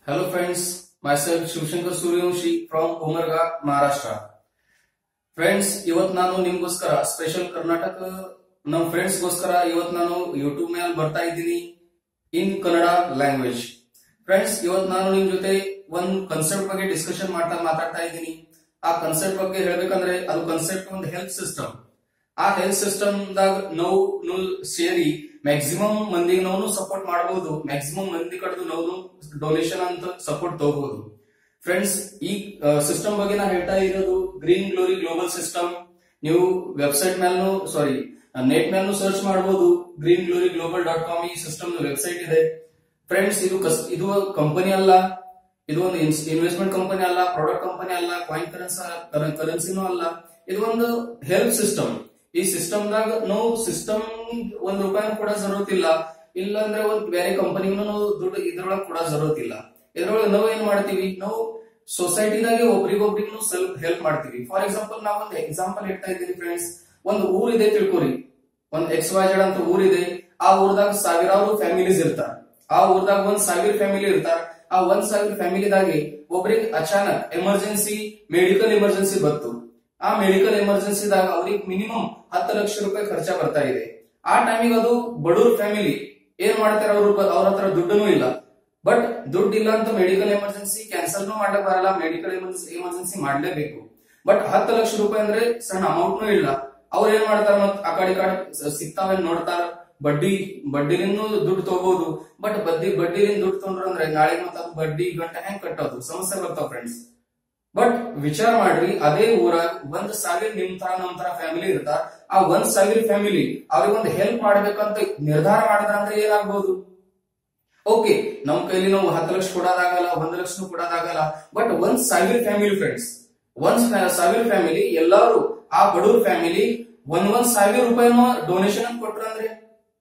Hello friends, myself Shivashankar Suryavanshi from Umarga Maharashtra friends ಇವತ್ ನಾನು ನಿಮ್ಗೋಸ್ಕರ ಸ್ಪೆಷಲ್ ಕರ್ನಾಟಕ ನಮ್ ಫ್ರೆಂಡ್ಸ್ ಗೋಸ್ಕರ ಇವತ್ ನಾನು ಯೂಟ್ಯೂಬ್ ಮೇಲೆ ಬರ್ತಾ ಇದ್ದೀನಿ ಇನ್ ಕನ್ನಡ ಲ್ಯಾಂಗ್ವೇಜ್ ಫ್ರೆಂಡ್ಸ್ ಇವತ್ ನಾನು ನಿಮ್ ಜೊತೆ ಒಂದ್ ಕನ್ಸೆಪ್ಟ್ ಬಗ್ಗೆ ಡಿಸ್ಕಷನ್ ಮಾಡ್ತಾ ಮಾತಾಡ್ತಾ ಇದ್ದೀನಿ ಆ ಕನ್ಸೆಪ್ಟ್ ಬಗ್ಗೆ ಹೇಳ್ಬೇಕಂದ್ರೆ ಅದು ಕನ್ಸೆಪ್ಟ್ ಒಂದು ಹೆಲ್ತ್ ಸಿಸ್ಟಮ್ ಆ ಹೆಲ್ತ್ ಸಿಸ್ಟಮ್ ದಾಗ ನಾವು ನಾವು ಸೇರಿ ಮ್ಯಾಕ್ಸಿಮಮ್ ಮಂದಿಗೆ ನಾವು ಸಪೋರ್ಟ್ ಮಾಡಬಹುದು ಮ್ಯಾಕ್ಸಿಮಮ್ ಮಂದಿ ಕಡೆದು ನಾವು ಡೊನೇಷನ್ ಅಂತ ಸಪೋರ್ಟ್ ತಗೋಬಹುದು ಫ್ರೆಂಡ್ಸ್ ಈ ಸಿಸ್ಟಮ್ ಬಗ್ಗೆ ನಾ ಹೇಳ್ತಾ ಇರೋದು ಗ್ರೀನ್ ಗ್ಲೋರಿ ಗ್ಲೋಬಲ್ ಸಿಸ್ಟಮ್ ನೀವು ವೆಬ್ಸೈಟ್ ಮೇಲೂ ಸಾರಿ ನೆಟ್ ಮೇಲೂ ಸರ್ಚ್ ಮಾಡಬಹುದು green glory global dot com ಈ ಸಿಸ್ಟಮ್ ವೆಬ್ಸೈಟ್ ಇದೆ ಫ್ರೆಂಡ್ಸ್ ಇದು ಕಸ್- ಇದು ಕಂಪನಿ ಅಲ್ಲ ಇದು ಒಂದು ಇನ್ವೆಸ್ಟ್ಮೆಂಟ್ ಕಂಪನಿ ಅಲ್ಲ ಪ್ರಾಡಕ್ಟ್ ಕಂಪನಿ ಅಲ್ಲ ಕಾಯಿನ್ ಕರೆನ್ಸಿ ಕರೆನ್ಸಿನೂ ಅಲ್ಲ ಇದು ಒಂದು ಹೆಲ್ತ್ ಸಿಸ್ಟಮ್ ಈ ಸಿಸ್ಟಮ್ ದಾಗ ನಾವು ಸಿಸ್ಟಮ್ ಒಂದ್ ರೂಪಾಯಿ ಕೂಡ ಜರೂರತ್ ಇಲ್ಲ ಇಲ್ಲ ಅಂದ್ರೆ ಒಂದ್ ಬೇರೆ ಕಂಪನಿಗೂ ನಾವು ದುಡ್ಡು ಇದ್ರೊಳಗೆ ಕೂಡ ಜರೂರತ್ ಇಲ್ಲ ಇದ್ರೊಳಗೆ ನಾವು ಏನ್ ಮಾಡ್ತೀವಿ ನಾವು ಸೊಸೈಟಿದಾಗೆ ಒಬ್ರಿಗೊಬ್ರಿಗೂ ಸೆಲ್ಫ್ ಹೆಲ್ಪ್ ಮಾಡ್ತೀವಿ ಫಾರ್ ಎಕ್ಸಾಂಪಲ್ ನಾವು ಒಂದು ಎಕ್ಸಾಂಪಲ್ ಇಡ್ತಾ ಇದ್ದೀನಿ ಫ್ರೆಂಡ್ಸ್ ಒಂದು ಊರಿದೆ ತಿಳ್ಕೊರಿ ಒಂದ್ ಎಕ್ಸ್ ವೈ ಜೆಡ್ ಅಂತ ಊರಿದೆ ಆ ಊರ್ದಾಗ ಸಾವಿರಾರು ಫ್ಯಾಮಿಲೀಸ್ ಇರ್ತಾರ ಆ ಊರ್ದಾಗ ಒಂದ್ ಸಾವಿರ ಫ್ಯಾಮಿಲಿ ಇರ್ತಾರ ಆ ಒಂದ್ ಸಾವಿರ ಫ್ಯಾಮಿಲಿದಾಗೆ ಒಬ್ರಿಗೆ ಅಚಾನಕ್ ಎಮರ್ಜೆನ್ಸಿ ಮೆಡಿಕಲ್ ಎಮರ್ಜೆನ್ಸಿ ಬಂತು ಆ ಮೆಡಿಕಲ್ ಎಮರ್ಜೆನ್ಸಿದಾಗ ಅವ್ರಿಗೆ ಮಿನಿಮಮ್ ಹತ್ತು ಲಕ್ಷ ರೂಪಾಯಿ ಖರ್ಚ ಬರ್ತಾ ಇದೆ ಆ ಟೈಮಿಗೆ ಅದು ಬಡವ್ರ ಫ್ಯಾಮಿಲಿ ಏನ್ ಮಾಡ್ತಾರೆ ಅವ್ರ ಅವ್ರ ಹತ್ರ ದುಡ್ಡನು ಇಲ್ಲ ಬಟ್ ದುಡ್ಡು ಇಲ್ಲ ಅಂತ ಮೆಡಿಕಲ್ ಎಮರ್ಜೆನ್ಸಿ ಕ್ಯಾನ್ಸಲ್ ಮಾಡಕ್ ಬರಲ್ಲ ಮೆಡಿಕಲ್ ಎಮರ್ಜೆನ್ಸಿ ಎಮರ್ಜೆನ್ಸಿ ಮಾಡ್ಲೇಬೇಕು ಬಟ್ ಹತ್ತು ಲಕ್ಷ ರೂಪಾಯಿ ಅಂದ್ರೆ ಸಣ್ಣ ಅಮೌಂಟ್ನು ಇಲ್ಲ ಅವ್ರ ಏನ್ ಮಾಡ್ತಾರ ಮತ್ ಆ ಕಡೆ ಈ ಕಡೆ ಸ- ಸಿಗ್ತಾವೇನ್ ನೋಡ್ತಾರ ಬಡ್ಡಿ ಬಡ್ಡಿಲಿಂದ ದುಡ್ಡು ತಗೋಬಹುದು ಬಟ್ ಬಡ್ಡಿ ಬಡ್ಡಿಲಿಂದ ದುಡ್ಡು ತಗೊಂಡ್ರ ಅಂದ್ರೆ ನಾಳೆ ಮತ್ತೆ ಅದು ಬಡ್ಡಿ ಗಂಟೆ ಹೆಂಗ್ ಕಟ್ಟೋದು ಸಮಸ್ಯೆ ಬರ್ತಾವ ಫ್ರೆಂಡ್ಸ್ ಬಟ್ ವಿಚಾರ ಮಾಡ್ರಿ ಅದೇ ಊರಾಗ ಒಂದ್ ಸಾವಿರ ನಿಮ್ ತರ ನಮ್ ತರ ಫ್ಯಾಮಿಲಿ ಇರ್ತಾರ ಆ ಒಂದ್ ಸಾವಿರ ಫ್ಯಾಮಿಲಿ ಅವ್ರಿಗೆ ಒಂದು ಹೆಲ್ಪ್ ಮಾಡ್ಬೇಕಂತ ನಿರ್ಧಾರ ಮಾಡಿದ್ರ ಅಂದ್ರೆ ಏನಾಗ್ಬೋದು ಓಕೆ ನಮ್ ಕೈಲಿ ನಾವು ಹತ್ತು ಲಕ್ಷ ಕೊಡೋದಾಗಲ್ಲ ಒಂದ್ ಲಕ್ಷ ಕೊಡೋದಾಗಲ್ಲ ಬಟ್ ಒಂದ್ ಸಾವಿರ ಫ್ಯಾಮಿಲಿ ಫ್ರೆಂಡ್ಸ್ ಒಂದ್ ಸ್ನ- ಸಾವಿರ ಫ್ಯಾಮಿಲಿ ಎಲ್ಲಾರು ಆ ಬಡವ್ರ ಫ್ಯಾಮಿಲಿ ಒಂದ್ ಒಂದ್ ಸಾವಿರ ರೂಪಾಯಿನೂ ಡೊನೇಷನ್ ಅಂತ ಕೊಟ್ರ ಅಂದ್ರೆ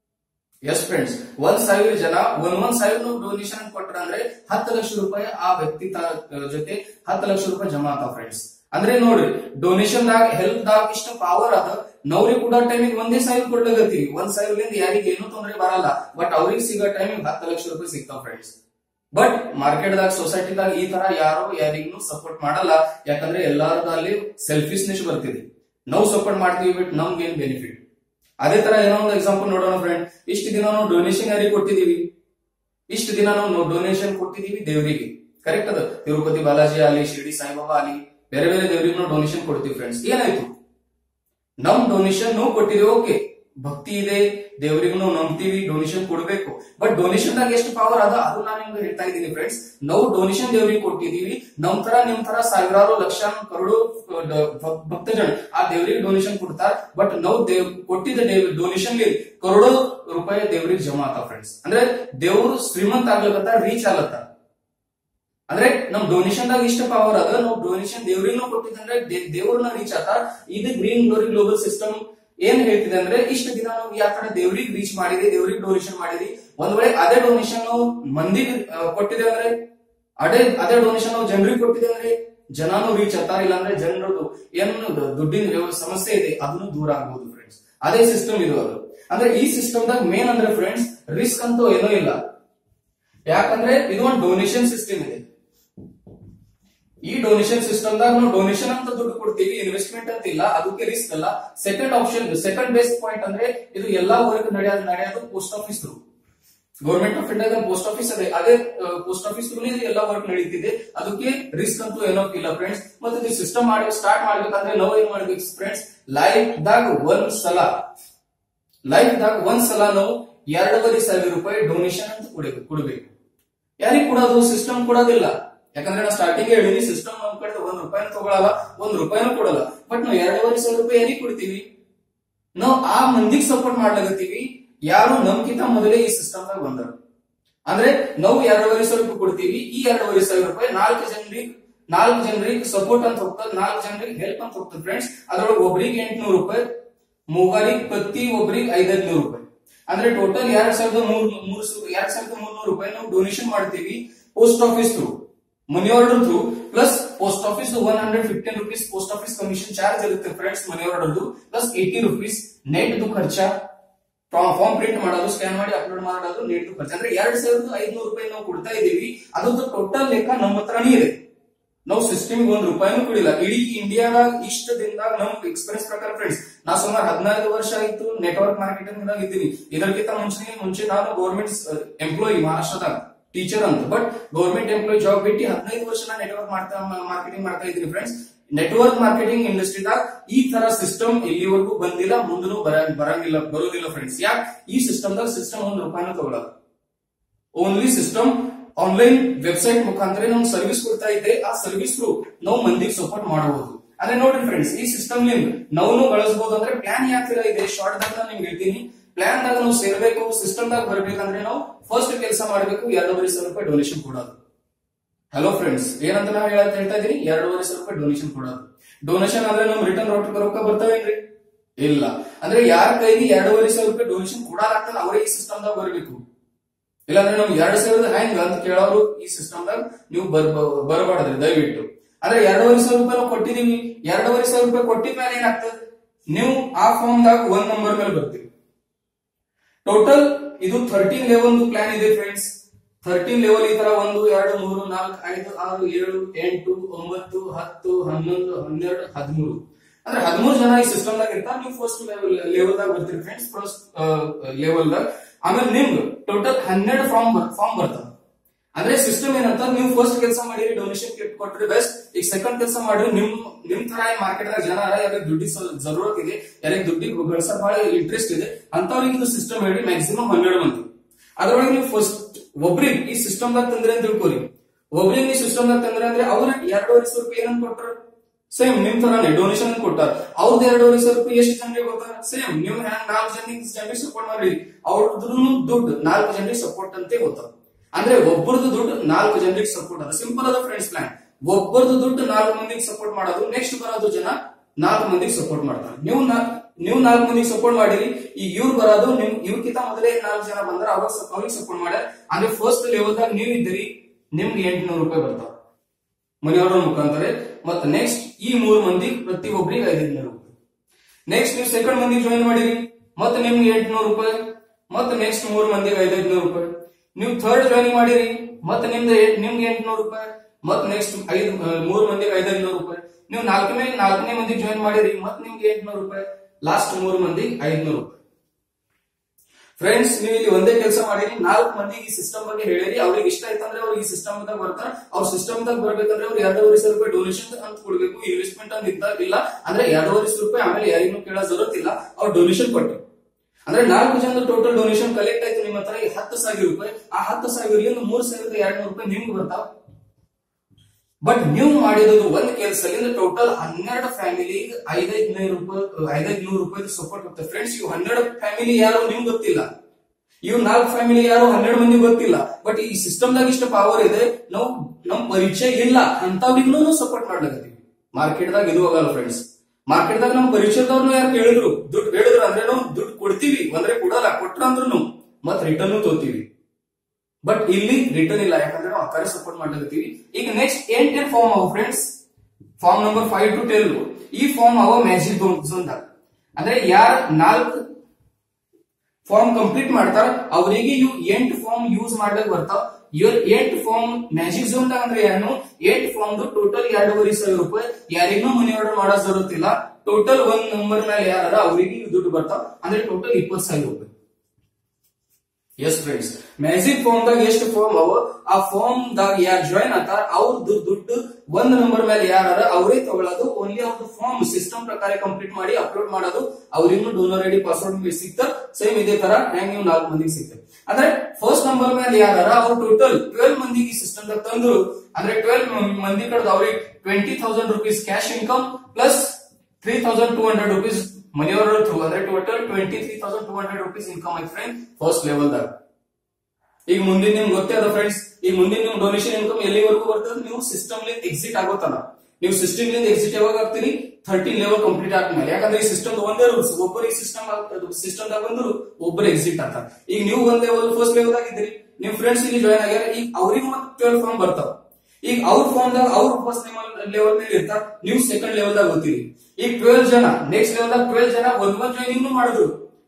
ಎಸ್ ಫ್ರೆಂಡ್ಸ್ ಒಂದ್ ಸಾವಿರ ಜನ ಒಂದ್ ಒಂದ್ ಸಾವಿರ ಡೊನೇಷನ್ ಕೊಟ್ರ ಅಂದ್ರೆ ಹತ್ತು ಲಕ್ಷ ರೂಪಾಯಿ ಆ ವ್ಯಕ್ತಿ ತ- ಜೊತೆ ಹತ್ತು ಲಕ್ಷ ರೂಪಾಯಿ ಜಮಾ ಆಗ್ತಾವ ಫ್ರೆಂಡ್ಸ್ ಅಂದ್ರೆ ನೋಡ್ರಿ ಡೊನೇಷನ್ ದಾಗ ಹೆಲ್ಪ್ ದಾಗ ಇಷ್ಟು ಪವರ್ ಅದ ನವ್ರಿಗೆ ಕೂಡ ಟೈಮಿಗೆ ಒಂದೇ ಸಾವಿರ ಕೊಡ್ಲಾಗತ್ತೀವಿ ಒಂದ್ ಸಾವಿರದಿಂದ ಯಾರಿಗೆ ಏನೂ ತೊಂದರೆ ಬರಲ್ಲ ಬಟ್ ಅವ್ರಿಗೆ ಸಿಗೋ ಟೈಮಿಗೆ ಹತ್ತು ಲಕ್ಷ ರೂಪಾಯಿ ಸಿಗ್ತಾವ ಫ್ರೆಂಡ್ಸ್ ಬಟ್ ಮಾರ್ಕೆಟ್ ದಾಗ ಸೊಸೈಟಿದಾಗ ಈ ತರ ಯಾರು ಯಾರಿಗೂ ಸಪೋರ್ಟ್ ಮಾಡಲ್ಲ ಯಾಕಂದ್ರೆ ಎಲ್ಲಾರ್ದು ಅಲ್ಲಿ ಸೆಲ್ಫಿಶ್ನೆಸ್ ಬರ್ತಿದೆ ನಾವು ಸಪೋರ್ಟ್ ಮಾಡ್ತೀವಿ ಬಟ್ ನಮ್ಗೆ ಏನ್ ಬೆನಿಫಿಟ್ ಅದೇ ತರ ಏನೋ ಒಂದು ಎಕ್ಸಾಂಪಲ್ ನೋಡೋಣ ಫ್ರೆಂಡ್ ಇಷ್ಟು ದಿನ ನಾವು ಡೊನೇಷನ್ ಯಾರಿಗೆ ಕೊಟ್ಟಿದೀವಿ ಇಷ್ಟು ದಿನ ನಾವು ಡೊನೇಷನ್ ಕೊಟ್ಟಿದೀವಿ ದೇವರಿಗೆ ಕರೆಕ್ಟ್ ಅದ ತಿರುಪತಿ ಬಾಲಾಜಿ ಆಗಲಿ ಶಿರ್ಡಿ ಸಾಯಿಬಾಬಾ ಆಗಲಿ ಬೇರೆ ಬೇರೆ ದೇವರಿಗೆ ನಾವು ಡೊನೇಷನ್ ಕೊಡ್ತೀವಿ ಫ್ರೆಂಡ್ಸ್ ಏನಾಯ್ತು ನಮ್ ಡೊನೇಷನ್ ನಾವು ಕೊಟ್ಟಿದ್ದೀವಿ ಓಕೆ ಭಕ್ತಿ ಇದೆ ದೇವರಿಗೂ ನಾವು ನಂಬ್ತೀವಿ ಡೊನೇಷನ್ ಕೊಡ್ಬೇಕು ಬಟ್ ಡೊನೇಷನ್ ದಾಗ ಎಷ್ಟು ಪವರ್ ಅದ ಅದು ನಾನು ನಿಮ್ಗೆ ಹೇಳ್ತಾ ಇದ್ದೀನಿ ಫ್ರೆಂಡ್ಸ್ ನಾವು ಡೊನೇಷನ್ ದೇವರಿಗೆ ಕೊಟ್ಟಿದೀವಿ ನಮ್ ತರ ನಿಮ್ ತರ ಸಾವಿರಾರು ಲಕ್ಷ ಕರೋಡು ಭಕ್ತಜನ ಆ ದೇವರಿಗೆ ಡೊನೇಷನ್ ಕೊಡ್ತಾರ ಬಟ್ ನಾವು ದೇವ್ ಕೊಟ್ಟಿದ್ದ ಡೊನೇಷನ್ ಕರೋಡೋ ರೂಪಾಯಿ ದೇವರಿಗೆ ಜಮಾ ಆತ ಫ್ರೆಂಡ್ಸ್ ಅಂದ್ರೆ ದೇವ್ರು ಶ್ರೀಮಂತ ಆಗ್ಲಕತ್ತ ರೀಚ್ ಆಗ್ಲತ್ತ ಅಂದ್ರೆ ನಮ್ ಡೊನೇಷನ್ ದಾಗ ಇಷ್ಟ ಪವರ್ ಅದ ನಾವು ಡೊನೇಷನ್ ದೇವ್ರಿಗೂ ಕೊಟ್ಟಿದ್ರೆ ದೇವ್ರನ್ನ ರೀಚ್ ಆತ ಇದು ಗ್ರೀನ್ ಗ್ಲೋರಿ ಗ್ಲೋಬಲ್ ಸಿಸ್ಟಮ್ ಏನ್ ಹೇಳ್ತಿದೆ ಅಂದ್ರೆ ಇಷ್ಟು ದಿನ ನಾವು ಯಾವ ಕಡೆ ದೇವ್ರಿಗೆ ರೀಚ್ ಮಾಡಿದ್ವಿ ದೇವ್ರಿಗೆ ಡೊನೇಷನ್ ಮಾಡಿದ್ವಿ ಒಂದ್ ವೇಳೆ ಅದೇ ಡೊನೇಷನ್ ನಾವು ಮಂದಿಗೆ ಆ, ಕೊಟ್ಟಿದೆ ಅಂದ್ರೆ ಅದೇ ಅದೇ ಡೊನೇಷನ್ ನಾವು ಜನರಿಗೆ ಕೊಟ್ಟಿದೆ ಅಂದ್ರೆ ಜನನು ರೀಚ್ ಆಗ್ತಾರ ಇಲ್ಲ ಅಂದ್ರೆ ಜನರದು ಏನು ದು- ದುಡ್ಡಿನ ವ್ಯವ- ಸಮಸ್ಯೆ ಇದೆ ಅದನ್ನು ದೂರ ಆಗ್ಬೋದು ಫ್ರೆಂಡ್ಸ್ ಅದೇ ಸಿಸ್ಟಮ್ ಇದು ಅದು ಅಂದ್ರೆ ಈ ಸಿಸ್ಟಮ್ ದಾಗ ಮೇನ್ ಅಂದ್ರೆ ಫ್ರೆಂಡ್ಸ್ ರಿಸ್ಕ್ ಅಂತೂ ಏನೂ ಇಲ್ಲ ಯಾಕಂದ್ರೆ ಇದು ಒಂದು ಡೊನೇಷನ್ ಸಿಸ್ಟಮ್ ಇದೆ ಈ ಡೊನೇಷನ್ ಸಿಸ್ಟಮ್ ದಾಗ ನಾವು ಡೊನೇಷನ್ ಅಂತ ದುಡ್ಡು ಕೊಡ್ತೀವಿ ಇನ್ವೆಸ್ಟ್ಮೆಂಟ್ ಅಂತ ಇಲ್ಲ ಅದಕ್ಕೆ ರಿಸ್ಕ್ ಅಲ್ಲ second option second base point ಅಂದ್ರೆ ಇದು ಎಲ್ಲಾ ವರ್ಕ್ ನಡೆಯೋದು ನಡೆಯೋದು post office through government of ಇಂಡಿಯಾದ ಪೋಸ್ಟ್ ಆಫೀಸ್ ಅದೇ ಅದೇ ಪೋಸ್ಟ್ ಆಫೀಸ್ ಥ್ರೂ ಎಲ್ಲ ವರ್ಕ್ ನಡೀತಿದೆ ಅದಕ್ಕೆ ರಿಸ್ಕ್ ಅಂತೂ ಏನೋ ಇಲ್ಲ ಫ್ರೆಂಡ್ಸ್ ಮತ್ತೆ ಇದು ಸಿಸ್ಟಮ್ ಮಾಡಿ ಸ್ಟಾರ್ಟ್ ಮಾಡ್ಬೇಕಂದ್ರೆ ನಾವು ಏನ್ ಮಾಡ್ಬೇಕು ಫ್ರೆಂಡ್ಸ್ ಲೈಫ್ ದಾಗ ಒಂದ್ ಸಲ ಲೈಫ್ ದಾಗ ಒಂದ್ ಸಲ ನಾವು ಎರಡೂವರೆ ಸಾವಿರ ರೂಪಾಯಿ ಡೊನೇಷನ್ ಅಂತ ಕೊಡಬೇಕು ಕೊಡಬೇಕು ಯಾರಿಗ್ ಕೊಡೋದು ಸಿಸ್ಟಮ್ ಕೊಡೋದಿಲ್ಲ ಯಾಕಂದ್ರೆ ನಾವು ಸ್ಟಾರ್ಟಿಂಗ್ ಹೇಳಿದ್ವಿ ಸಿಸ್ಟಮ್ ನಮ್ ಕಡೆ ಒಂದ್ ರೂಪಾಯಿ ತಗೊಳಲ್ಲ ಒಂದ್ ರೂಪಾಯಿನೂ ಕೊಡಲ್ಲ ಬಟ್ ನಾವು ಎರಡೂವರೆ ಸಾವಿರ ರೂಪಾಯಿ ಯಾರಿಗ್ ಕೊಡ್ತೀವಿ ನಾವು ಆ ಮಂದಿಗೆ ಸಪೋರ್ಟ್ ಮಾಡ್ಲಾಗತ್ತೀವಿ ಯಾರು ನಮ್ಗಿಂತ ಮೊದಲೇ ಈ ಸಿಸ್ಟಮ್ ದಾಗ ಬಂದರು ಅಂದ್ರೆ ನಾವು ಎರಡೂವರೆ ಸಾವಿರ ರೂಪಾಯಿ ಕೊಡ್ತೀವಿ ಈ ಎರಡೂವರೆ ಸಾವಿರ ರೂಪಾಯಿ ನಾಲ್ಕು ಜನರಿಗೆ ನಾಲ್ಕು ಜನರಿಗೆ ಸಪೋರ್ಟ್ ಅಂತ ಹೋಗ್ತದೆ ನಾಲ್ಕು ಜನರಿಗೆ ಹೆಲ್ಪ್ ಅಂತ ಹೋಗ್ತದೆ ಫ್ರೆಂಡ್ಸ್ ಅದ್ರೊಳಗೆ ಒಬ್ರಿಗೆ ಎಂಟ್ನೂರು ರೂಪಾಯಿ ಮೂವರಿಗೆ ಪ್ರತಿ ಒಬ್ರಿಗೆ ಐದೈದ್ನೂರು ರೂಪಾಯಿ ಅಂದ್ರೆ ಟೋಟಲ್ ಎರಡ್ ಸಾವಿರದ ಮೂರ್ ಮೂರ್ ಸಾ- ಎರಡ್ ಸಾವಿರದ ಮೂರ್ನೂರು ರೂಪಾಯಿ ನಾವು ಡೊನೇಷನ್ ಮಾಡ್ತೀವಿ post office through money order through plus post office one hundred fifteen rupees post office commission charge ಇರುತ್ತೆ friends money order plus eighty rupees net ದು ಖರ್ಚ ಫಾರ್ಮ್ ಪ್ರಿಂಟ್ ಮಾಡೋದು ಸ್ಕ್ಯಾನ್ ಮಾಡಿ ಅಪ್ಲೋಡ್ ಮಾಡೋದು ನೀಡಿದ ಖರ್ಚು ಅಂದ್ರೆ ಎರಡ್ ಸಾವಿರದ ಐದ್ನೂರು ರೂಪಾಯಿ ನಾವು ಕೊಡ್ತಾ ಇದೀವಿ ಅದ್ರದ್ದು ಟೋಟಲ್ ಲೆಕ್ಕ ನಮ್ಮ ಹತ್ರನೇ ಇದೆ ನಾವು ಸಿಸ್ಟಮ್ ಒಂದ್ ರೂಪಾಯಿನೂ ಕೊಡಿಲ್ಲ ಇಡೀ ಇಂಡಿಯಾದಾಗ ಇಷ್ಟ ದಿನದಾಗ ನಮ್ ಎಕ್ಸ್ಪೀರಿಯನ್ಸ್ ಪ್ರಕಾರ ಫ್ರೆಂಡ್ಸ್ ನಾ ಸುಮಾರು ಹದಿನೈದು ವರ್ಷ ಆಯ್ತು ನೆಟ್ವರ್ಕ್ ಮಾರ್ಕೆಟಿಂಗ್ ದಾಗ ಇದ್ದೀನಿ ಇದಕ್ಕಿಂತ ಮುಂಚೆ ಮುಂಚೆ ನಾನು ಗೌರ್ಮೆಂಟ್ ಎಂಪ್ಲಾಯಿ ಮಹಾರಾಷ್ಟ್ರದಾಗ ಟೀಚರ್ ಅಂತ ಬಟ್ ಗೌರ್ಮೆಂಟ್ ಎಂಪ್ಲಾಯಿ ಜಾಬ್ ಬಿಟ್ಟು ಹದಿನೈದು ವರ್ಷ ನಾನು ನೆಟ್ವರ್ಕ್ ಮಾಡ್ತಾ ಮಾರ್ಕೆಟಿಂಗ್ ಮಾಡ್ತಾ ಇದ್ದೀನಿ ಫ್ರೆಂಡ್ಸ್ ನೆಟ್ವರ್ಕ್ ಮಾರ್ಕೆಟಿಂಗ್ ಇಂಡಸ್ಟ್ರಿದಾಗ ಈ ತರ ಸಿಸ್ಟಮ್ ಇಲ್ಲಿವರೆಗೂ ಬಂದಿಲ್ಲ ಮುಂದೂ ಬರಂಗಿಲ್ಲ ಬರೋದಿಲ್ಲ ಫ್ರೆಂಡ್ಸ್ ಯಾಕೆ ಈ ಸಿಸ್ಟಮ್ ದಾಗ ಸಿಸ್ಟಮ್ ಒಂದ್ ರೂಪಾಯಿನೂ ತಗೊಳ್ಳೋದು ಓನ್ಲಿ ಸಿಸ್ಟಮ್ ಆನ್ಲೈನ್ ವೆಬ್ಸೈಟ್ ಮುಖಾಂತರ ನಮ್ಗೆ ಸರ್ವಿಸ್ ಕೊಡ್ತಾ ಇದ್ರೆ ಆ ಸರ್ವಿಸ್ ಥ್ರೂ ನಾವು ಮಂದಿಗೆ ಸಪೋರ್ಟ್ ಮಾಡಬಹುದು ಅಂದ್ರೆ ನೋಡ್ರಿ ಫ್ರೆಂಡ್ಸ್ ಈ ಸಿಸ್ಟಮ್ ಲಿಂದ ನಾವು ಬಳಸಬಹುದು ಅಂದ್ರೆ ಪ್ಲಾನ್ ಯಾಕಿರ ಇದೆ ಶಾರ್ಟ್ ದಾಗ ನಾನು ನಿಮ್ಗೆ ಹೇಳ್ತೀನಿ ಪ್ಲಾನ್ ದಾಗ ನಾವು ಸೇರ್ಬೇಕು ಸಿಸ್ಟಮ್ ದಾಗ ಬರ್ಬೇಕಂದ್ರೆ ನಾವು ಫಸ್ಟ್ ಕೆಲಸ ಮಾಡಬೇಕು ಎರಡೂವರೆ ಸಾವಿರ ರೂಪಾಯಿ ಡೊನೇಷನ್ ಕೊಡೋದು ಹಲೋ ಫ್ರೆಂಡ್ಸ್ ಏನಂತ ನಾವು ಹೇಳತ್ ಹೇಳ್ತಾ ಇದೀನಿ ಎರಡೂವರೆ ಸಾವಿರ ರೂಪಾಯಿ ಡೊನೇಷನ್ ಕೊಡೋದು ಡೊನೇಷನ್ ಅಂದ್ರೆ ನಮ್ ರಿಟರ್ನ್ ರೊಕ್ಕ ರೊಕ್ಕ ಬರ್ತಾವೇನ್ರಿ ಇಲ್ಲ ಅಂದ್ರೆ ಯಾರ ಕೈಗೆ ಎರಡೂವರೆ ಸಾವಿರ ರೂಪಾಯಿ ಡೊನೇಷನ್ ಕೊಡಲಾಗ್ತದ ಅವರೇ ಈ ಸಿಸ್ಟಮ್ ದಾಗ ಬರ್ಬೇಕು ಇಲ್ಲಾಂದ್ರೆ ನಾವು ಎರಡ್ ಸಾವಿರದ ಹೆಂಗ್ ಅಂತ ಕೇಳೋರು ಈ ಸಿಸ್ಟಮ್ ದಾಗ ನೀವು ಬರ್ ಬರಬಾರ್ದ್ರಿ ದಯವಿಟ್ಟು ಅಂದ್ರೆ ಎರಡೂವರೆ ಸಾವಿರ ರೂಪಾಯಿ ನಾವು ಕೊಟ್ಟಿದೀವಿ ಎರಡೂವರೆ ಸಾವಿರ ರೂಪಾಯಿ ಕೊಟ್ಟಿದ ಮೇಲೆ ಏನಾಗ್ತದೆ ನೀವು ಆ ಫಾರ್ಮ್ ದಾಗ ಒಂದ್ ನಂಬರ್ ಮೇಲೆ ಬರ್ತೀವಿ ಟೋಟಲ್ ಇದು ಥರ್ಟೀನ್ ಲೆವೆಲ್ ಪ್ಲಾನ್ ಇದೆ ಫ್ರೆಂಡ್ಸ್ ಥರ್ಟೀನ್ ಲೆವೆಲ್ ಈ ತರ ಒಂದು ಎರಡು ಮೂರು ನಾಲ್ಕು ಐದು ಆರು ಏಳು ಎಂಟು ಒಂಬತ್ತು ಹತ್ತು ಹನ್ನೊಂದು ಹನ್ನೆರಡು ಹದಿಮೂರು ಅಂದ್ರೆ ಹದಿಮೂರು ಜನ ಈ ಸಿಸ್ಟಮ್ ದಾಗ ಇರ್ತಾರೆ ನೀವು ಫಸ್ಟ್ ಲೆವೆಲ್ ದಾಗ ಬರ್ತೀರಿ ಫ್ರೆಂಡ್ಸ್ ಫಸ್ಟ್ ಲೆವೆಲ್ ದಾಗ ಆಮೇಲೆ ನಿಮ್ಗೆ ಟೋಟಲ್ ಹನ್ನೆರಡು ಫಾರ್ಮ್ ಫಾರ್ಮ್ ಬರ್ತಾವ ಅಂದ್ರೆ ಸಿಸ್ಟಮ್ ಏನಂತ ನೀವು ಫಸ್ಟ್ ಕೆಲಸ ಮಾಡಿರಿ ಡೊನೇಷನ್ ಕಿಟ್ ಕೊಟ್ರಿ ಬೆಸ್ಟ್ ಈಗ ಸೆಕೆಂಡ್ ಕೆಲಸ ಮಾಡ್ರಿ ನಿಮ್ ನಿಮ್ ತರ ಮಾರ್ಕೆಟ್ ದಾಗ ಜನ ಯಾರಿಗೆ ದುಡ್ಡಿ ಜರೂರತ್ ಇದೆ ಯಾರಿಗೆ ದುಡ್ಡಿ ಗಳಿಸೋದ್ ಬಹಳ ಇಂಟ್ರೆಸ್ಟ್ ಇದೆ ಅಂತವ್ರಿಗೆ ಇದು ಸಿಸ್ಟಮ್ ಹೇಳಿ ಮ್ಯಾಕ್ಸಿಮಮ್ ಹನ್ನೆರಡು ಮಂದಿ ಅದ್ರೊಳಗೆ ನೀವು ಫಸ್ಟ್ ಒಬ್ರಿಗೆ ಈ ಸಿಸ್ಟಮ್ ದಾಗ ತಂದ್ರೆ ಅಂತ ತಿಳ್ಕೊರಿ ಒಬ್ರಿಗೆ ಈ ಸಿಸ್ಟಮ್ ದಾಗ ತಂದ್ರೆ ಅಂದ್ರೆ ಅವ್ರ ಎರಡೂವರೆ ಸಾವಿರ ರೂಪಾಯಿ ಏನಂತ ಕೊಟ್ರು ಸೇಮ್ ನಿಮ್ ತರಾನೇ ಡೊನೇಷನ್ ಕೊಟ್ಟಾರ ಅವ್ರದ್ದು ಎರಡೂವರೆ ಸಾವಿರ ರೂಪಾಯಿ ಎಷ್ಟು ಜನರಿಗೆ ಗೊತ್ತಾರ ಸೇಮ್ ನೀವು ಹ್ಯಾಂಗ್ ನಾಲ್ಕು ಜನರಿಗೆ ಜನರಿಗೆ ಸಪೋರ್ಟ್ ಮಾಡಿ ಅವ್ರದ್ದು ದುಡ್ಡು ನಾಲ್ಕು ಜನರಿಗೆ ಸಪೋರ್ಟ್ ಅಂತೆ ಗೊತ್ತಾರ ಅಂದ್ರೆ ಒಬ್ಬರದು ದುಡ್ಡು ನಾಲ್ಕು ಜನರಿಗೆ ಸಪೋರ್ಟ್ ಅದ ಸಿಂಪಲ್ ಅದ ಫ್ರೆಂಡ್ಸ್ ಪ್ಲಾನ್ ಒಬ್ಬರದು ದುಡ್ಡು ನಾಲ್ಕು ಮಂದಿಗೆ ಸಪೋರ್ಟ್ ಮಾಡೋದು ನೆಕ್ಸ್ಟ್ ಬರೋದು ಜನ ನಾಲ್ಕು ಮಂದಿಗೆ ಸಪೋರ್ಟ್ ಮಾಡ್ತಾರೆ ನೀವು ನೀವು ನಾಲ್ಕು ಮಂದಿಗೆ ಸಪೋರ್ಟ್ ಮಾಡಿರಿ ಈಗ ಇವ್ರು ಬರೋದು ನಿಮ್ ಇವ್ರಕ್ಕಿಂತ ಮೊದಲೇ ನಾಲ್ಕು ಜನ ಬಂದ್ರೆ ಅವಾಗ ಅವ್ರಿಗೆ ಸಪೋರ್ಟ್ ಮಾಡ್ಯಾರ ಅಂದ್ರೆ ಫಸ್ಟ್ ಲೆವೆಲ್ದಾಗ ನೀವು ಇದ್ದೀರಿ ನಿಮ್ಗೆ ಎಂಟುನೂರು ರೂಪಾಯಿ ಬರ್ತಾವ ಮನೆಯವರ ಮುಖಾಂತರ ಮತ್ತೆ ನೆಕ್ಸ್ಟ್ ಈ ಮೂರು ಮಂದಿ ಪ್ರತಿ ಒಬ್ಬರಿಗೆ ಐದೈದು ರೂಪಾಯಿ ನೆಕ್ಸ್ಟ್ ನೀವು ಸೆಕೆಂಡ್ ಮಂದಿಗೆ ಜಾಯಿನ್ ಮಾಡಿರಿ ಮತ್ತೆ ನಿಮ್ಗೆ ಎಂಟುನೂರು ರೂಪಾಯಿ ಮತ್ತೆ ನೆಕ್ಸ್ಟ್ ಮೂರು ಮಂದಿಗೆ ಐದೈದು ರೂಪಾಯಿ ನೀವು ಥರ್ಡ್ ಜಾಯಿನ್ ಮಾಡಿರಿ ಮತ್ತೆ ನಿಮ್ದು ನಿಮ್ಗೆ ಎಂಟುನೂರು ರೂಪಾಯಿ ಮತ್ತೆ ನೆಕ್ಸ್ಟ್ ಐದು ಮೂರು ಮಂದಿಗೆ ಐದೈದು ರೂಪಾಯಿ ನೀವು ನಾಲ್ಕನೇ ನಾಲ್ಕನೇ ಮಂದಿಗೆ ಜಾಯಿನ್ ಮಾಡಿರಿ ಮತ್ತೆ ನಿಮ್ಗೆ ಎಂಟುನೂರು ರೂಪಾಯಿ ಲಾಸ್ಟ್ ಮೂರು ಮಂದಿಗೆ ಐದ್ನೂರು ರೂಪಾಯಿ ಫ್ರೆಂಡ್ಸ್ ನೀವು ಇಲ್ಲಿ ಒಂದೇ ಕೆಲಸ ಮಾಡಿರಿ ನಾಲ್ಕು ಮಂದಿಗೆ ಈ ಸಿಸ್ಟಮ್ ಬಗ್ಗೆ ಹೇಳಿರಿ ಅವ್ರಿಗೆ ಇಷ್ಟ ಆಯ್ತಂದ್ರೆ ಅವ್ರಿಗೆ ಈ ಸಿಸ್ಟಮ್ ದಾಗ ಬರ್ತಾರ ಅವ್ರ ಸಿಸ್ಟಮ್ ದಾಗ ಬರ್ಬೇಕಂದ್ರೆ ಅವ್ರು ಎರಡೂವರೆ ಸಾವಿರ ರೂಪಾಯಿ ಡೊನೇಷನ್ ಅಂತ ಕೊಡ್ಬೇಕು ಇನ್ವೆಸ್ಟ್ಮೆಂಟ್ ಅಂತ ಇದ್ದಾಗ ಇಲ್ಲ ಅಂದ್ರೆ ಎರಡೂವರೆ ಸಾವಿರ ರೂಪಾಯಿ ಆಮೇಲೆ ಯಾರಿಗೂ ಕೇಳೋ ಜरूरत ಇಲ್ಲ ಅವ್ರು ಡೊನೇಷನ್ ಕೊಟ್ಟು ಅಂದ್ರೆ ನಾಲ್ಕು ಜನ ಟೋಟಲ್ ಡೊನೇಷನ್ ಕಲೆಕ್ಟ್ ಆಯ್ತು ನಿಮ್ಮ ಹತ್ರ ಈ ಹತ್ತು ಸಾವಿರ ರೂಪಾಯಿ ಆ ಹತ್ತು ಸಾವಿರದಿಂದ ಮೂರ್ ಸಾವಿರದ ಎರಡ್ ನೂರು ರೂಪಾಯಿ ನಿಮ್ಗೆ ಬರ್ತಾವ ಬಟ್ ನೀವು ಮಾಡಿರೋದು ಒಂದ್ ಕೆಲಸದಿಂದ ಟೋಟಲ್ ಹನ್ನೆರಡು ಫ್ಯಾಮಿಲಿ ಐದೈದ್ ನೂರು ರೂಪಾಯಿ ಐದೈದ್ ನೂರು ರೂಪಾಯಿ ಸಪೋರ್ಟ್ ಹೋಗ್ತದೆ ಫ್ರೆಂಡ್ಸ್ ಇವು ಹನ್ನೆರಡು ಫ್ಯಾಮಿಲಿ ಯಾರು ನಿಮ್ಗೆ ಗೊತ್ತಿಲ್ಲ ಇವ್ ನಾಲ್ಕು ಫ್ಯಾಮಿಲಿ ಯಾರು ಹನ್ನೆರಡು ಮಂದಿ ಗೊತ್ತಿಲ್ಲ ಬಟ್ ಈ ಸಿಸ್ಟಮ್ ದಾಗ ಇಷ್ಟು ಪವರ್ ಇದೆ ನಾವು ನಮ್ ಪರಿಚಯ ಇಲ್ಲ ಅಂತವ್ರಿಗೂ ನಾವು ಸಪೋರ್ಟ್ ಮಾಡ್ಲಾಗತ್ತೀವಿ ಮಾರ್ಕೆಟ್ ದಾಗ ಇದು ಹೋಗಲ್ಲ ಫ್ರೆಂಡ್ಸ್ ಮಾರ್ಕೆಟ್ ದಾಗ ನಮ್ ಪರಿಚಯದವ್ರನ್ನ ಯಾರು ಕೇಳಿದ್ರು ದುಡ್ಡು ಹೇಳಿದ್ರು ಅಂದ್ರೆ ನಾವು ದುಡ್ಡು ಕೊಡ್ತೀವಿ ಅಂದ್ರೆ ಕೊಡಲ್ಲ ಕೊಟ್ರ ಅಂದ್ರೂ ಮತ್ ರಿಟರ್ನ್ ತೋತೀವಿ ಬಟ್ ಇಲ್ಲಿ ರಿಟರ್ನ್ ಇಲ್ಲ ಯಾಕಂದ್ರೆ ನಾವು ಅಕ್ಕಾರೆ ಸಪೋರ್ಟ್ ಮಾಡ್ಲಾಗತ್ತೀವಿ ಈಗ ನೆಕ್ಸ್ಟ್ ಏನ್ ಟೆನ್ ಫಾರ್ಮ್ ಅವ friends form number five to ten ಈ ಫಾರ್ಮ್ ಅವ ಮ್ಯಾಜಿಕ್ ಝೋನ್ ದಾಗ ಅಂದ್ರೆ ಯಾರ ನಾಲ್ಕು ಫಾರ್ಮ್ ಕಂಪ್ಲೀಟ್ ಮಾಡ್ತಾರ ಅವರಿಗೆ ಇವು ಎಂಟು ಫಾರ್ಮ್ ಯೂಸ್ ಮಾಡ್ಲಿಕ್ಕೆ ಬರ್ತಾವ ಇವ್ರ ಎಂಟು ಫಾರ್ಮ್ ಮ್ಯಾಜಿಕ್ ಝೋನ್ ದಾಗ ಅಂದ್ರೆ ಏನು ಎಂಟು ಫಾರ್ಮ್ ಟೋಟಲ್ ಎರಡೂವರೆ ಸಾವಿರ ರೂಪಾಯಿ ಯಾರಿಗೂ ಮನಿ ಆರ್ಡರ್ ಮಾಡೋ ಜरूरत ಇಲ್ಲ ಟೋಟಲ್ ಒಂದ್ ನಂಬರ್ ಮೇಲೆ ಯಾರ ಅವರಿಗೆ ಇವು ದುಡ್ಡು ಬರ್ತಾವ ಅಂದ್ರೆ ಟೋಟಲ್ ಇಪ್ಪತ್ತು ಸಾವಿರ ರೂಪಾಯಿ ಎಸ್ ಫ್ರೆಂಡ್ಸ್ ಮ್ಯಾಜಿಕ್ ಫಾರ್ಮ್ ದಾಗ ಎಷ್ಟು ಫಾರ್ಮ್ ಅವ ಆ ಫಾರ್ಮ್ ದಾಗ ಯಾರು ಜಾಯಿನ್ ಆಗ್ತಾರ ಅವ್ರದ್ದು ದುಡ್ಡು ಒಂದ್ ನಂಬರ್ ಮೇಲೆ ಯಾರ ಅವರೇ ತಗೊಳ್ಳೋದು ಓನ್ಲಿ ಅವ್ರದ್ದು ಫಾರ್ಮ್ ಸಿಸ್ಟಮ್ ಪ್ರಕಾರ ಕಂಪ್ಲೀಟ್ ಮಾಡಿ ಅಪ್ಲೋಡ್ ಮಾಡೋದು ಅವ್ರಿಗೂ ಡೋನರ್ ಐಡಿ ಪಾಸ್ವರ್ಡ್ ಸಿಗ್ತಾರ ಸೇಮ್ ಇದೇ ತರ ಹೆಂಗ್ ನೀವು ನಾಲ್ಕು ಮಂದಿಗೆ ಸಿಗ್ತದೆ ಅಂದ್ರೆ ಫಸ್ಟ್ ನಂಬರ್ ಮೇಲೆ ಯಾರ ಅವ್ರು ಟೋಟಲ್ ಟ್ವೆಲ್ ಮಂದಿಗೆ ಸಿಸ್ಟಮ್ ದಾಗ ತಂದ್ರು ಅಂದ್ರೆ ಟ್ವೆಲ್ ಮಂದಿ ಕಡೆ ಅವ್ರಿಗೆ twenty thousand rupees cash income plus three thousand two hundred rupees ಮನೆಯವರ ಥ್ರೂ ಅಂದ್ರೆ total twenty three thousand two hundred rupees income ಐತಿ ಫ್ರೆಂಡ್ ಫಸ್ಟ್ ಲೆವೆಲ್ ದಾಗ ಈಗ ಮುಂದಿನ ನಿಮ್ಗೆ ಗೊತ್ತೇ ಅದ ಫ್ರೆಂಡ್ಸ್ ಈಗ ಮುಂದಿನ ನಿಮ್ ಡೊನೇಷನ್ ಇನ್ಕಮ್ ಎಲ್ಲಿವರೆಗೂ ಬರ್ತದೆ ನೀವು ಸಿಸ್ಟಮ್ ಲಿಂದ ಎಕ್ಸಿಟ್ ಆಗೋತನ ನೀವು ಸಿಸ್ಟಮ್ ಲಿಂದ ಎಕ್ಸಿಟ್ ಯಾವಾಗ ಆಗ್ತೀರಿ ಥರ್ಟೀನ್ ಲೆವೆಲ್ ಕಂಪ್ಲೀಟ್ ಆದ್ಮೇಲೆ ಯಾಕಂದ್ರೆ ಈ ಸಿಸ್ಟಮ್ ಒಂದೇ ರೂಲ್ಸ್ ಒಬ್ಬರು ಈ ಸಿಸ್ಟಮ್ ಸಿಸ್ಟಮ್ ದಾಗ ಬಂದ್ರು ಒಬ್ಬರು ಎಕ್ಸಿಟ್ ಆಗ್ತಾರೆ ಈಗ ನೀವು ಒಂದ್ ಲೆವೆಲ್ ಫಸ್ಟ್ ಲೆವೆಲ್ ಆಗಿದ್ದೀರಿ ನಿಮ್ ಫ್ರೆಂಡ್ಸ್ ಇಲ್ಲಿ ಜಾಯ್ನ್ ಆಗ್ಯಾರ ಈಗ ಅವ್ರಿಗೂ ಮತ್ತೆ ಟ್ವೆಲ್ ಫಾರ್ಮ್ ಬರ್ತಾವ ಈಗ ಅವ್ರ ಫಾರ್ಮ್ ದಾಗ ಅವ್ರ ಫಸ್ಟ್ ಲೆವೆಲ್ ಮೇಲೆ ಇರ್ತಾರ ನೀವು ಸೆಕೆಂಡ್ ಲೆವೆಲ್ ದಾಗ ಓದ್ತೀರಿ ಈಗ ಟ್ವೆಲ್ ಜನ ನೆಕ್ಸ್ಟ್ ಲೆವೆಲ್ ದಾಗ ಟ್ವೆಲ್ ಜನ ಒಂದ್ ಒಂದ್ ಜಾಯ್ನಿಂಗ್ ಮಾಡಿದ್ರು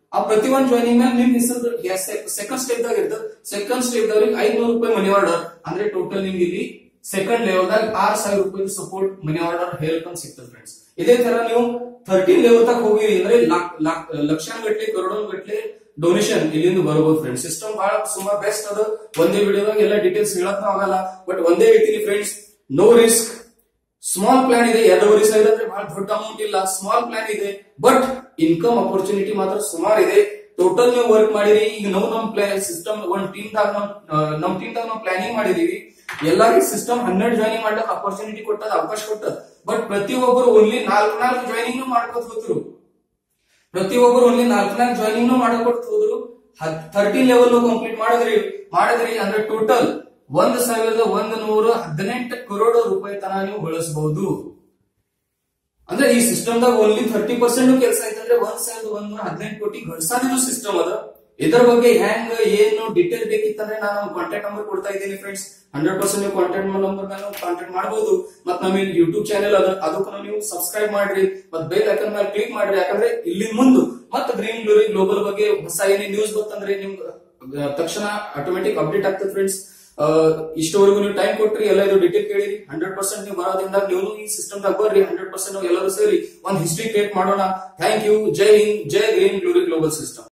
ಆ ಪ್ರತಿ ಒಂದ್ ಜಾಯ್ನಿಂಗ್ ಮೇಲೆ ನಿಮ್ ಹೆಸರು ಸೆಕೆಂಡ್ ಸ್ಟೆಪ್ ದಾಗ ಇರ್ತದೆ ಸೆಕೆಂಡ್ ಸ್ಟೆಪ್ ದವ್ರಿಗೆ ಐದ್ನೂರು ರೂಪಾಯಿ ಮನಿ ಆರ್ಡರ್ ಅಂದ್ರೆ ಟೋಟಲ್ ನಿಮ್ಗೆ ಇಲ್ಲಿ ಸೆಕೆಂಡ್ ಲೆವೆಲ್ ದಾಗ ಆರ್ ಸಾವಿರ ರೂಪಾಯಿ ಸಪೋರ್ಟ್ ಮನಿ ಆರ್ಡರ್ ಹೆಲ್ಪ್ ಅಂತ ಸಿಗ್ತದೆ ಫ್ರೆಂಡ್ಸ್ ಇದೇ ತರ ನೀವು ಥರ್ಟೀನ್ ಲೆವೆಲ್ ತಗ ಹೋಗಿರಿ ಅಂದ್ರೆ ಲಕ್ಷಾನ್ ಗಟ್ಲೆ ಕರೋಡನ್ ಗಟ್ಲೆ ಡೊನೇಷನ್ ಇಲ್ಲಿಂದ ಬರಬಹುದು ಫ್ರೆಂಡ್ಸ್ ಸಿಸ್ಟಮ್ ಬಹಳ ಸುಮಾರು ಬೆಸ್ಟ್ ಅದ ಒಂದೇ ವಿಡಿಯೋದಾಗ ಎಲ್ಲ ಡೀಟೇಲ್ಸ್ ಹೇಳಕ್ ಆಗಲ್ಲ ಬಟ್ ಒಂದೇ ಹೇಳ್ತೀನಿ friends no risk small plan ಇದೆ ಎರಡೂವರೆ ಸಾವಿರ ಅಂದ್ರೆ ಬಹಳ ದೊಡ್ಡ ಅಮೌಂಟ್ ಇಲ್ಲ ಸ್ಮಾಲ್ ಪ್ಲಾನ್ ಇದೆ ಬಟ್ ಇನ್ಕಮ್ ಅಪರ್ಚುನಿಟಿ ಮಾತ್ರ ಸುಮಾರು ಇದೆ ಟೋಟಲ್ ನೀವು ವರ್ಕ್ ಮಾಡಿರಿ ಈಗ ನಾವು ನಮ್ ಪ್ಲಾನ್ ಸಿಸ್ಟಮ್ ಒಂದ್ ಟೀಮ್ ದಾಗ ನಮ್ ನಮ್ ಟೀಮ್ ದಾಗ ನಾವು ಪ್ಲಾನಿಂಗ್ ಮಾಡಿದೀವಿ ಎಲ್ಲರಿಗೂ ಸಿಸ್ಟಮ್ ಹನ್ನೆರಡು ಜಾಯಿನಿಂಗ್ ಮಾಡ್ಲಿಕ್ಕೆ ಅಪರ್ಚುನಿಟಿ ಕೊಟ್ಟದ ಅವಕಾಶ ಕೊಟ್ಟದ ಬಟ್ ಪ್ರತಿಯೊಬ್ಬರು ಓನ್ಲಿ ನಾಲ್ಕು ನಾಲ್ಕು ಜಾಯಿನಿಂಗ್ ಮಾಡ್ಕೋತ ಹೋದ್ರು ಪ್ರತಿಯೊಬ್ಬರು ಓನ್ಲಿ ನಾಲ್ಕು ನಾಲ್ಕು ಜಾಯಿನಿಂಗ್ ಮಾಡ್ಕೊತ ಹೋದ್ರು ಥರ್ಟೀನ್ ಲೆವೆಲ್ ಕಂಪ್ಲೀಟ್ ಮಾಡಿದ್ರಿ ಮಾಡಿದ್ರಿ ಅಂದ್ರೆ ಟೋಟಲ್ ಒಂದ್ ಸಾವಿರದ ಒಂದ್ ನೂರ ಹದಿನೆಂಟು ಕರೋಡ ರೂಪಾಯಿ ತನ ನೀವು ಬಳಸಬಹುದು ಅಂದ್ರೆ ಈ ಸಿಸ್ಟಮ್ ದಾಗ ಓನ್ಲಿ ಥರ್ಟಿ ಪರ್ಸೆಂಟ್ ಕೆಲಸ ಐತಂದ್ರೆ ಒಂದ್ ಸಾವಿರದ ಒಂದ್ ನೂರ ಹದಿನೆಂಟು ಕೋಟಿ ಗಳಿಸಾದಿರೋ ಸಿಸ್ಟಮ್ ಅದ ಇದರ ಬಗ್ಗೆ ಹೆಂಗ್ ಏನು ಡೀಟೇಲ್ ಬೇಕಿತ್ತಂದ್ರೆ ನಾನು ಕಾಂಟ್ಯಾಕ್ಟ್ ನಂಬರ್ ಕೊಡ್ತಾ ಇದ್ದೀನಿ ಫ್ರೆಂಡ್ಸ್ ಹಂಡ್ರೆಡ್ ಪರ್ಸೆಂಟ್ ನೀವು ಕಾಂಟ್ಯಾಕ್ಟ್ ನಂಬರ್ ಮೇಲೆ ಕಾಂಟ್ಯಾಕ್ಟ್ ಮಾಡಬಹುದು ಮತ್ ನಮ್ಮ ಯೂಟ್ಯೂಬ್ ಚಾನೆಲ್ ಅದ ಅದಕ್ಕೂ ನೀವು ಸಬ್ಸ್ಕ್ರೈಬ್ ಮಾಡ್ರಿ ಮತ್ ಬೇಲ್ ಐಕನ್ ಮೇಲೆ ಕ್ಲಿಕ್ ಮಾಡ್ರಿ ಯಾಕಂದ್ರೆ ಇಲ್ಲಿ ಮುಂದೆ ಮತ್ ಗ್ರೀನ್ ಗ್ಲೋರಿ ಗ್ಲೋಬಲ್ ಬಗ್ಗೆ ಹೊಸ ಏನೇ ನ್ಯೂಸ್ ಬಂತಂದ್ರೆ ನಿಮ್ಗೆ ಅಹ್, ತಕ್ಷಣ ಆಟೋಮೆಟಿಕ್ ಅಪ್ಡೇಟ್ ಆಗ್ತದೆ ಫ್ರೆಂಡ್ಸ್ ಇಷ್ಟವರೆಗೂ ನೀವು ಟೈಮ್ ಕೊಟ್ರಿ ಎಲ್ಲ ಇದು ಡೀಟೇಲ್ ಕೇಳಿರಿ ಹಂಡ್ರೆಡ್ ಪರ್ಸೆಂಟ್ ನೀವು ಬರೋದ್ರಿಂದ ನೀವು ಈ ಸಿಸ್ಟಮ್ ದಾಗ ಬರ್ರಿ ಹಂಡ್ರೆಡ್ ಪರ್ಸೆಂಟ್ ಎಲ್ಲರೂ ಸೇರಿ ಒಂದ್ ಹಿಸ್ಟ್ರಿ ಕ್ರಿಯೇಟ್ ಮಾಡೋಣ ಥ್ಯಾಂಕ್ ಯು ಜೈ ಹಿಂದ್ ಜೈ ಗ್ರೀನ್ ಗ್ಲೋರಿ ಗ್ಲೋಬಲ್ ಸಿಸ್ಟಮ್